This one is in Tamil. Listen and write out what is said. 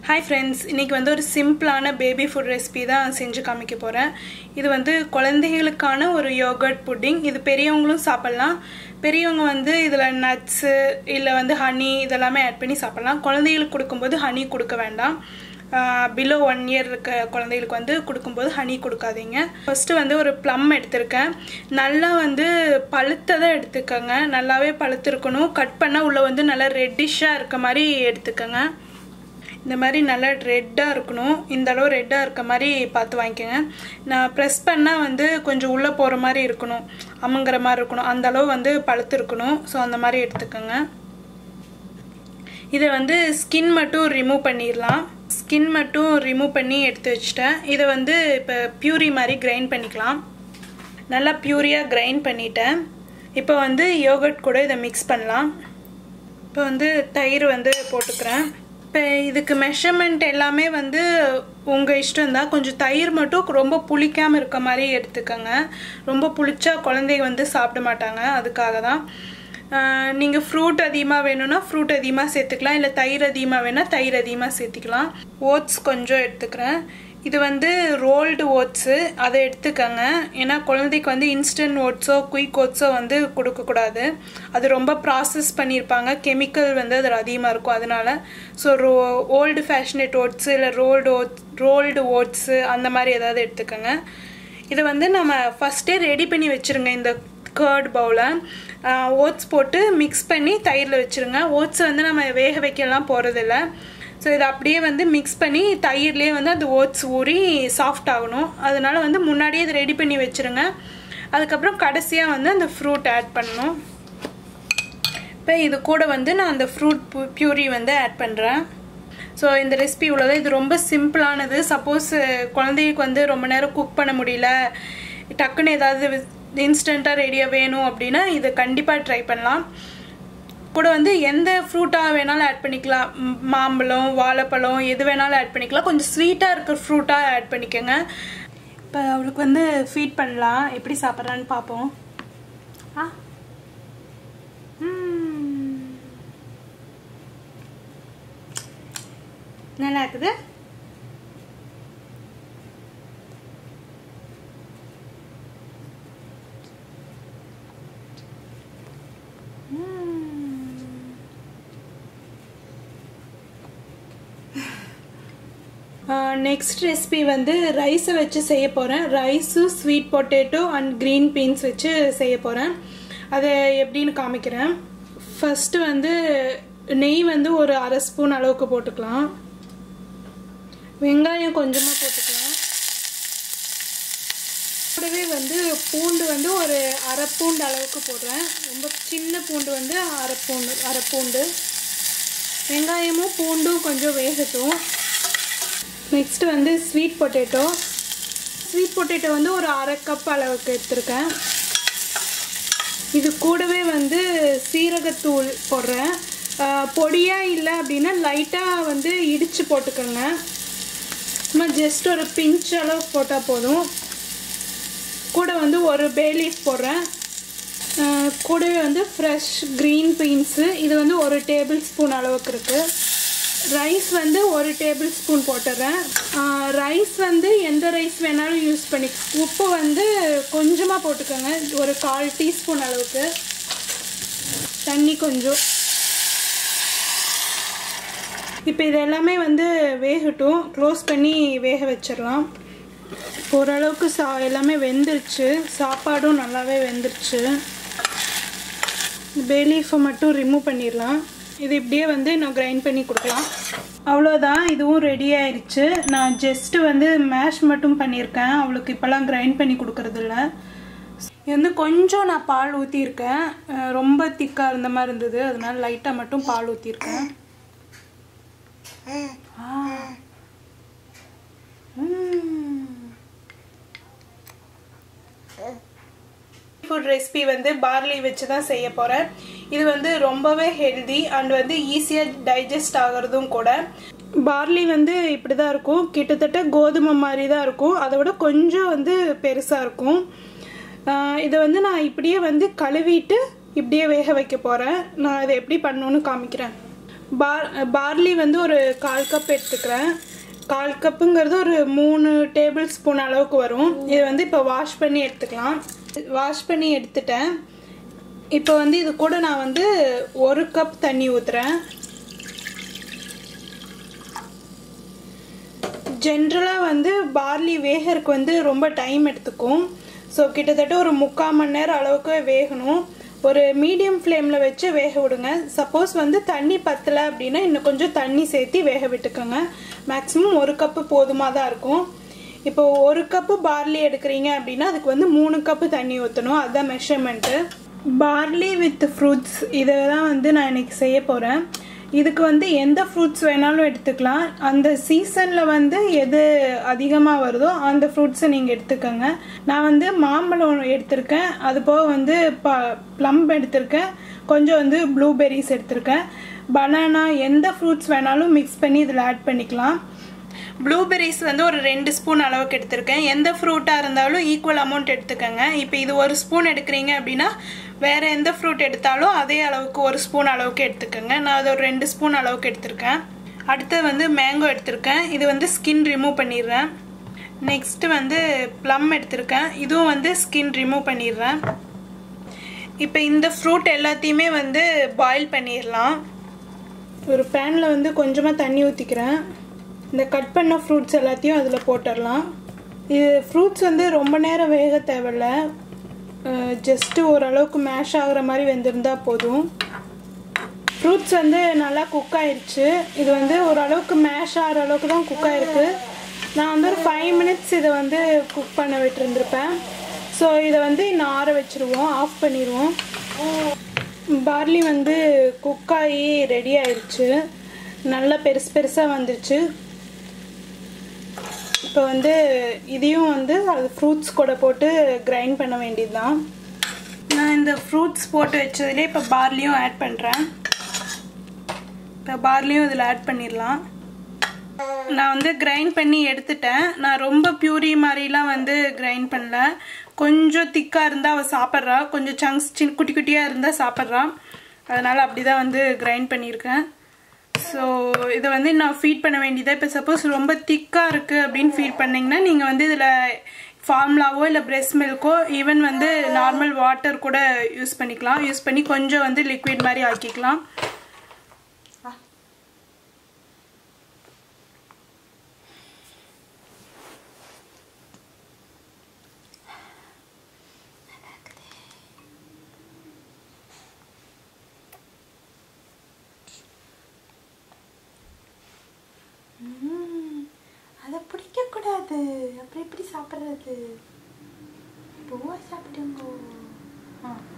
ஹாய் ஃப்ரெண்ட்ஸ் இன்றைக்கி வந்து ஒரு சிம்பிளான பேபி ஃபுட் ரெசிபி தான் செஞ்சு காமிக்க போகிறேன் இது வந்து குழந்தைகளுக்கான ஒரு யோகர்ட் புட்டிங் இது பெரியவங்களும் சாப்பிட்லாம் பெரியவங்க வந்து இதில் நட்ஸு இல்லை வந்து ஹனி இதெல்லாமே ஆட் பண்ணி சாப்பிட்லாம் குழந்தைகளுக்கு கொடுக்கும்போது ஹனி கொடுக்க வேண்டாம் பிலோ ஒன் இயர் இருக்க குழந்தைகளுக்கு வந்து கொடுக்கும்போது ஹனி கொடுக்காதீங்க ஃபஸ்ட்டு வந்து ஒரு ப்ளம் எடுத்திருக்கேன் நல்லா வந்து பழுத்ததை எடுத்துக்கோங்க நல்லாவே பழுத்திருக்கணும் கட் பண்ணால் உள்ளே வந்து நல்லா ரெட்டிஷாக இருக்க மாதிரி எடுத்துக்கோங்க இந்த மாதிரி நல்லா ரெட்டாக இருக்கணும் இந்த அளவு ரெட்டாக இருக்க மாதிரி பார்த்து வாங்கிக்கோங்க நான் ப்ரெஸ் பண்ணால் வந்து கொஞ்சம் உள்ளே போகிற மாதிரி இருக்கணும் அமுங்கிற மாதிரி இருக்கணும் அந்த அளவு வந்து பழுத்து இருக்கணும் ஸோ அந்த மாதிரி எடுத்துக்கோங்க இதை வந்து ஸ்கின் மட்டும் ரிமூவ் பண்ணிடலாம் ஸ்கின் மட்டும் ரிமூவ் பண்ணி எடுத்து வச்சுட்டேன் இதை வந்து இப்போ பியூரி மாதிரி கிரைண்ட் பண்ணிக்கலாம் நல்லா பியூரியாக கிரைண்ட் பண்ணிட்டேன் இப்போ வந்து யோகர்ட் கூட இதை மிக்ஸ் பண்ணலாம் இப்போ வந்து தயிர் வந்து போட்டுக்கிறேன் இப்போ இதுக்கு மெஷர்மெண்ட் எல்லாமே வந்து உங்கள் இஷ்டம் தான் கொஞ்சம் தயிர் மட்டும் ரொம்ப புளிக்காமல் இருக்க மாதிரி எடுத்துக்கோங்க ரொம்ப புளிச்சா குழந்தைங்க வந்து சாப்பிட மாட்டாங்க அதுக்காக தான் நீங்கள் ஃப்ரூட் அதிகமாக வேணும்னா ஃப்ரூட் அதிகமாக சேர்த்துக்கலாம் இல்லை தயிர் அதிகமாக வேணால் தயிர் அதிகமாக சேர்த்திக்கலாம் ஓட்ஸ் கொஞ்சம் எடுத்துக்கிறேன் இது வந்து ரோல்டு ஓட்ஸு அதை எடுத்துக்கோங்க ஏன்னா குழந்தைக்கு வந்து இன்ஸ்டன்ட் ஓட்ஸோ குயிக் ஓட்ஸோ வந்து கொடுக்கக்கூடாது அது ரொம்ப ப்ராசஸ் பண்ணியிருப்பாங்க கெமிக்கல் வந்து அதில் அதிகமாக இருக்கும் அதனால ஸோ ரோ ஓல்டு ஃபேஷனேட் ஓட்ஸு இல்லை ரோல்டு ஓட்ஸ் ரோல்டு ஓட்ஸு அந்த மாதிரி ஏதாவது எடுத்துக்கோங்க இதை வந்து நம்ம ஃபஸ்ட்டே ரெடி பண்ணி வச்சுருங்க இந்த கர்ட் பவுலை ஓட்ஸ் போட்டு மிக்ஸ் பண்ணி தயிரில் வச்சுருங்க ஓட்ஸ் வந்து நம்ம வேக வைக்கலாம் போகிறதில்ல ஸோ இதை அப்படியே வந்து மிக்ஸ் பண்ணி தயிர்லேயே வந்து அந்த ஓட்ஸ் ஊறி சாஃப்ட் ஆகணும் அதனால வந்து முன்னாடியே இதை ரெடி பண்ணி வச்சுருங்க அதுக்கப்புறம் கடைசியாக வந்து அந்த ஃப்ரூட் ஆட் பண்ணணும் இப்போ இது கூட வந்து நான் அந்த ஃப்ரூட் பியூரி வந்து ஆட் பண்ணுறேன் ஸோ இந்த ரெசிபி இவ்வளோதான் இது ரொம்ப சிம்பிளானது சப்போஸ் குழந்தைக்கு வந்து ரொம்ப நேரம் குக் பண்ண முடியல டக்குன்னு ஏதாவது இன்ஸ்டண்ட்டாக ரெடியாக வேணும் அப்படின்னா இதை கண்டிப்பாக ட்ரை பண்ணலாம் கூட வந்து எந்த ஃப்ரூட்டாக வேணாலும் ஆட் பண்ணிக்கலாம் மாம்பழம் வாழைப்பழம் எது வேணாலும் ஆட் பண்ணிக்கலாம் கொஞ்சம் ஸ்வீட்டாக இருக்கிற ஃப்ரூட்டாக ஆட் பண்ணிக்கோங்க இப்போ அவளுக்கு வந்து ஃபீட் பண்ணலாம் எப்படி சாப்பிட்றான்னு பார்ப்போம் ஆ நல்லா இருக்குது நெக்ஸ்ட் ரெசிபி வந்து ரைஸை வச்சு செய்ய போகிறேன் rice sweet potato and green beans வச்சு செய்ய போகிறேன் அதை எப்படின்னு காமிக்கிறேன் ஃபஸ்ட்டு வந்து நெய் வந்து ஒரு அரை ஸ்பூன் அளவுக்கு போட்டுக்கலாம் வெங்காயம் கொஞ்சமாக போட்டுக்கலாம் கூடவே வந்து பூண்டு வந்து ஒரு அரை பூண்டு அளவுக்கு போடுறேன் ரொம்ப சின்ன பூண்டு வந்து அரை பூண்டு அரை பூண்டு வெங்காயமும் பூண்டும் கொஞ்சம் வேகட்டும் நெக்ஸ்ட் வந்து ஸ்வீட் பொட்டேட்டோ ஸ்வீட் பொட்டேட்டோ வந்து ஒரு அரை கப் அளவுக்கு எடுத்திருக்கேன் இது கூடவே வந்து சீரகத்தூள் போடுறேன் பொடியாக இல்லை அப்படின்னா லைட்டாக வந்து இடித்து போட்டுக்கோங்க சும்மா ஜஸ்ட் ஒரு பிஞ்ச் அளவு போட்டால் போதும் கூட வந்து ஒரு பே லீஃப் போடுறேன் கூடவே வந்து ஃப்ரெஷ் க்ரீன் பீன்ஸு இது வந்து ஒரு டேபிள் ஸ்பூன் அளவுக்கு இருக்குது ரைஸ் வந்து ஒரு டேபிள் ஸ்பூன் போட்டுடுறேன் ரைஸ் வந்து எந்த ரைஸ் வேணாலும் யூஸ் பண்ணி உப்பு வந்து கொஞ்சமாக போட்டுக்கோங்க ஒரு கால் டீஸ்பூன் அளவுக்கு தண்ணி கொஞ்சம் இப்போ இது எல்லாமே வந்து வேகட்டும் க்ளோஸ் பண்ணி வேக வச்சிடலாம் ஓரளவுக்கு சா எல்லாமே வெந்துருச்சு சாப்பாடும் நல்லாவே வெந்துருச்சு பேலீஃபை மட்டும் ரிமூவ் பண்ணிடலாம் இது இப்படியே வந்து நான் கிரைண்ட் பண்ணி கொடுக்கலாம் அவ்வளோதான் இதுவும் ரெடி ஆயிடுச்சு நான் ஜஸ்ட்டு வந்து மேஷ் மட்டும் பண்ணியிருக்கேன் அவளுக்கு இப்போல்லாம் கிரைண்ட் பண்ணி கொடுக்கறதில்ல இது வந்து கொஞ்சம் நான் பால் ஊற்றிருக்கேன் ரொம்ப திக்காக இருந்த மாதிரி இருந்தது அதனால லைட்டாக மட்டும் பால் ஊற்றிருக்கேன் ஃபுட் ரெசிபி வந்து பார்லி வச்சு தான் செய்ய போகிறேன் இது வந்து ரொம்பவே ஹெல்தி அண்ட் வந்து ஈஸியாக டைஜஸ்ட் ஆகிறதும் கூட பார்லி வந்து இப்படி தான் இருக்கும் கிட்டத்தட்ட கோதுமை மாதிரி தான் இருக்கும் அதை விட கொஞ்சம் வந்து பெருசாக இருக்கும் இதை வந்து நான் இப்படியே வந்து கழுவிட்டு இப்படியே வேக வைக்க போகிறேன் நான் இதை எப்படி பண்ணணுன்னு காமிக்கிறேன் பார் பார்லி வந்து ஒரு கால் கப் எடுத்துக்கிறேன் கால் கப்புங்கிறது ஒரு மூணு டேபிள் ஸ்பூன் அளவுக்கு வரும் இது வந்து இப்போ வாஷ் பண்ணி எடுத்துக்கலாம் வாஷ் பண்ணி எடுத்துட்டேன் இப்போ வந்து இது கூட நான் வந்து ஒரு கப் தண்ணி ஊற்றுறேன் ஜென்ரலாக வந்து பார்லி வேகறதுக்கு வந்து ரொம்ப டைம் எடுத்துக்கும் ஸோ கிட்டத்தட்ட ஒரு முக்கால் மணி நேரம் அளவுக்கு வேகணும் ஒரு மீடியம் ஃப்ளேமில் வச்சு வேக விடுங்க சப்போஸ் வந்து தண்ணி பத்தலை அப்படின்னா இன்னும் கொஞ்சம் தண்ணி சேர்த்து வேக விட்டுக்கோங்க மேக்ஸிமம் ஒரு கப்பு போதுமாக தான் இருக்கும் இப்போ ஒரு கப்பு பார்லி எடுக்கிறீங்க அப்படின்னா அதுக்கு வந்து மூணு கப்பு தண்ணி ஊற்றணும் அதுதான் மெஷர்மெண்ட்டு பார்லி வித் ஃப்ரூட்ஸ் இதை தான் வந்து நான் இன்னைக்கு செய்ய போகிறேன் இதுக்கு வந்து எந்த ஃப்ரூட்ஸ் வேணாலும் எடுத்துக்கலாம் அந்த சீசனில் வந்து எது அதிகமாக வருதோ அந்த ஃப்ரூட்ஸை நீங்கள் எடுத்துக்கோங்க நான் வந்து மாம்பழம் எடுத்திருக்கேன் அது போக வந்து ப ப்ளம் எடுத்திருக்கேன் கொஞ்சம் வந்து ப்ளூபெர்ரிஸ் எடுத்திருக்கேன் பனானா எந்த ஃப்ரூட்ஸ் வேணாலும் மிக்ஸ் பண்ணி இதில் ஆட் பண்ணிக்கலாம் ப்ளூபெர்ரிஸ் வந்து ஒரு ரெண்டு ஸ்பூன் அளவுக்கு எடுத்திருக்கேன் எந்த ஃப்ரூட்டாக இருந்தாலும் ஈக்குவல் அமௌண்ட் எடுத்துக்கோங்க இப்போ இது ஒரு ஸ்பூன் எடுக்கிறீங்க அப்படின்னா வேறு எந்த ஃப்ரூட் எடுத்தாலும் அதே அளவுக்கு ஒரு ஸ்பூன் அளவுக்கு எடுத்துக்கோங்க நான் அது ஒரு ரெண்டு ஸ்பூன் அளவுக்கு எடுத்திருக்கேன் அடுத்து வந்து மேங்கோ எடுத்திருக்கேன் இது வந்து ஸ்கின் ரிமூவ் பண்ணிடுறேன் நெக்ஸ்ட்டு வந்து ப்ளம் எடுத்திருக்கேன் இதுவும் வந்து ஸ்கின் ரிமூவ் பண்ணிடுறேன் இப்போ இந்த ஃப்ரூட் எல்லாத்தையுமே வந்து பாயில் பண்ணிடலாம் ஒரு பேனில் வந்து கொஞ்சமாக தண்ணி ஊற்றிக்கிறேன் இந்த கட் பண்ண ஃப்ரூட்ஸ் எல்லாத்தையும் அதில் போட்டுடலாம் இது ஃப்ரூட்ஸ் வந்து ரொம்ப நேரம் வேக தேவையில்ல ஜஸ்ட்டு ஓரளவுக்கு மேஷ் ஆகுற மாதிரி வெந்திருந்தா போதும் ஃப்ரூட்ஸ் வந்து நல்லா குக் ஆயிடுச்சு இது வந்து ஓரளவுக்கு மேஷ் ஆகிற அளவுக்கு தான் குக் ஆயிருக்கு நான் வந்து ஒரு ஃபைவ் மினிட்ஸ் இதை வந்து குக் பண்ண விட்டுருந்துருப்பேன் ஸோ இதை வந்து இன்னும் ஆற வச்சுருவோம் ஆஃப் பண்ணிடுவோம் பார்லி வந்து குக் ஆகி ரெடி ஆயிடுச்சு நல்லா பெருசு பெருசாக வந்துருச்சு இப்போ வந்து இதையும் வந்து அது ஃப்ரூட்ஸ் கூட போட்டு கிரைண்ட் பண்ண வேண்டியது தான் நான் இந்த ஃப்ரூட்ஸ் போட்டு வச்சதுலேயே இப்போ பார்லியும் ஆட் பண்ணுறேன் இப்போ பார்லியும் இதில் ஆட் பண்ணிடலாம் நான் வந்து கிரைண்ட் பண்ணி எடுத்துட்டேன் நான் ரொம்ப பியூரி மாதிரிலாம் வந்து கிரைண்ட் பண்ணல கொஞ்சம் திக்காக இருந்தால் அவள் சாப்பிட்றா கொஞ்சம் சங்க்ஸ் சின்ன குட்டி குட்டியாக இருந்தால் சாப்பிட்றா அதனால் அப்படி தான் வந்து கிரைண்ட் பண்ணியிருக்கேன் ஸோ இதை வந்து நான் ஃபீட் பண்ண வேண்டியதாக இப்போ சப்போஸ் ரொம்ப திக்காக இருக்குது அப்படின்னு ஃபீட் பண்ணிங்கன்னா நீங்கள் வந்து இதில் ஃபார்முலாவோ இல்லை பிரெஸ்ட் மில்க்கோ ஈவன் வந்து நார்மல் வாட்டர் கூட யூஸ் பண்ணிக்கலாம் யூஸ் பண்ணி கொஞ்சம் வந்து லிக்விட் மாதிரி ஆக்கிக்கலாம் அதை பிடிக்கக்கூடாது அப்புறம் எப்படி சாப்பிட்றது பூவா சாப்பிடுங்க ஆ